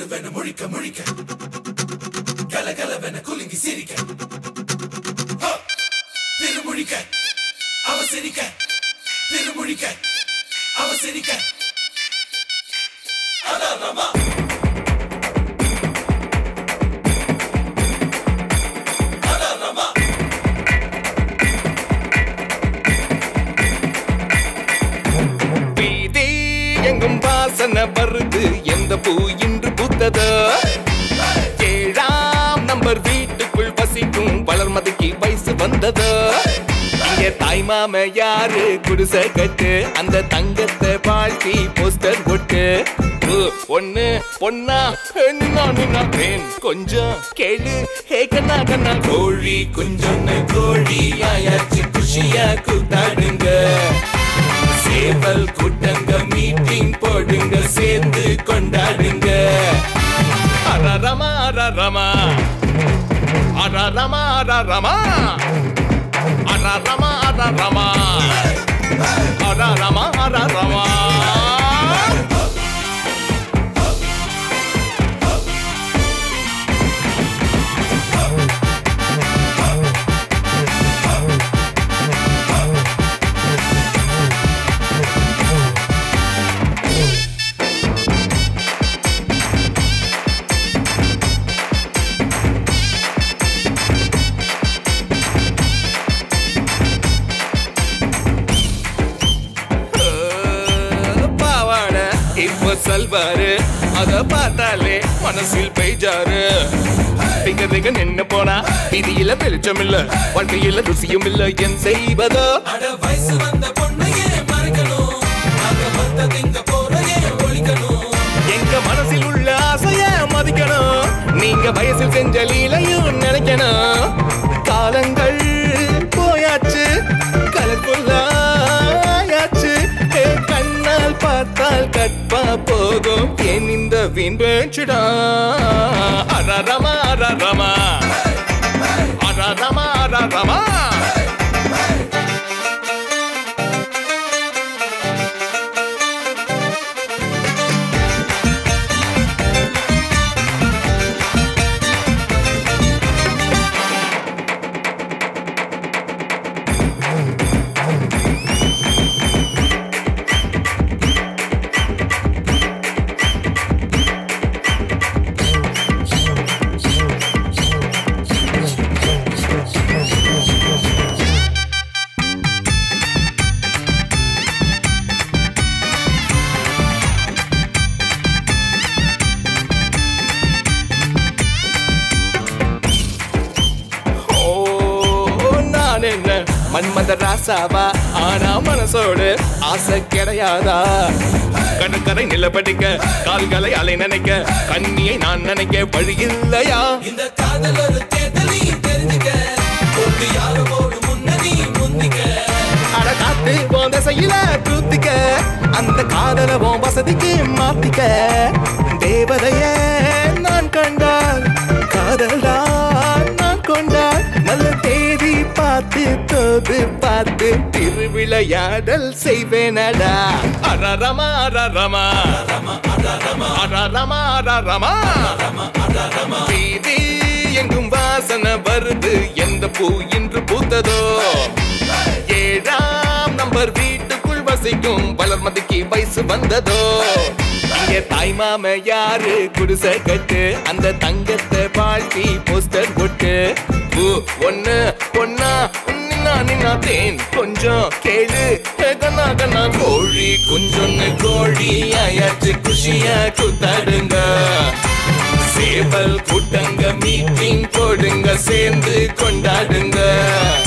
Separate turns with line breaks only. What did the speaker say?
குழுவென முழிக்க முழிக்க கலகலவென குலுங்கி சிரிக்க ஹோ! திருமுழிக்க அவ சிரிக்க திருமுழிக்க அவ சிரிக்க அதான் ரமா அதான் ரமா
வீதி எங்கும் வாசனை வருது எந்த பூ இன்று பூத்ததோ ஏழாம் நம்பர் வீட்டுக்குள் வசிக்கும் வளர்மதிக்கு வயசு வந்ததோ இங்க தாய் மாம யாரு குடிசை கட்டு அந்த தங்கத்தை வாழ்த்தி போஸ்டர் போட்டு ஊ, ஒண்ணு பொண்ணா நின்னா நின்னா தேன் கொஞ்சம் கேளு ஹே கண்ணா கண்ணா கோழி குஞ்சொன்னு கோழி ஆயாச்சு குஷியா கூத்தாடுங்க சேவல் கூட்டங்க மீட்டிங் போடுங்க சேர்ந்து கொண்டாடுங்க அரரமா அரரமா அரரமா அரரமா அரரமா அரரமா அரரமா அரரமா பாவாட இப்போ சல்வாரு அத பார்த்தாலே மனசில் பெய்ஜாரு திங்க திங்க நின்னு போனா விதியில வெளிச்சம் இல்ல வாழ்க்கையில ருசியும் இல்ல என் செய்வதோ
அட வயசு வந்த பொண்ணையே மறைக்கணும் அங்க வந்த திங்க போறையே ஒழிக்கணும்
எங்க மனசில் உள்ள ஆசைய மதிக்கணும் நீங்க வயசில் செஞ்ச லீலையும் நினைக்கணும் காலங்கள் போயாச்சு கலக்குள்ளாயாச்சு ஏ, கண்ணால் பார்த்தால் கற்பா போகும் என் இந்த வீண் பேச்சுடா அரரமா அரரமா அரரமா அரரமா ஓ நான் என்ன மன்மத ராசாவா ஆனா மனசோடு ஆசை கிடையாதா கடற்கரை நிலப்படிக்க கால்களை அலை நினைக்க கண்ணியை நான் நினைக்க வழி இல்லையா
இந்த காதல் ஒரு தேர்தல் நீ தெரிஞ்சுக்க போட்டு யாரு போடு முன்ன நீ முந்திக்க
அட காத்து போந்த திசையில தூத்திக்க அந்த காதல உன் வசதிக்கு மாத்திக்க தேவதையே நான் கண்டால் காதல் தான் நான் கொண்டால் நல்ல தேதி பார்த்து தோது பார்த்து திருவிளையாடல் செய்வேனடா அரரமா அரரமா அரரமா அரரமா வீதி எங்கும் வாசனை வருது எந்த பூ இன்று பூத்ததோ ஏழாம் நம்பர் வீட்டுக்குள் வசிக்கும் வளர்மதிக்கு வயசு வந்ததோ இங்க தாய் மாம யாரு குடிசை கட்டு அந்த தங்கத்தை வாழ்த்தி போஸ்டர் போட்டு பூ ஒண்ணு பொண்ணா நின்னா நின்னா தேன் கொஞ்சம் கேளு ஹே கண்ணா கண்ணா கோழி குஞ்சொன்னு கோழி ஆயாச்சு குஷியா கூத்தாடுங்க சேவல் கூட்டங்க மீட்டிங் போடுங்க சேர்ந்து கொண்டாடுங்க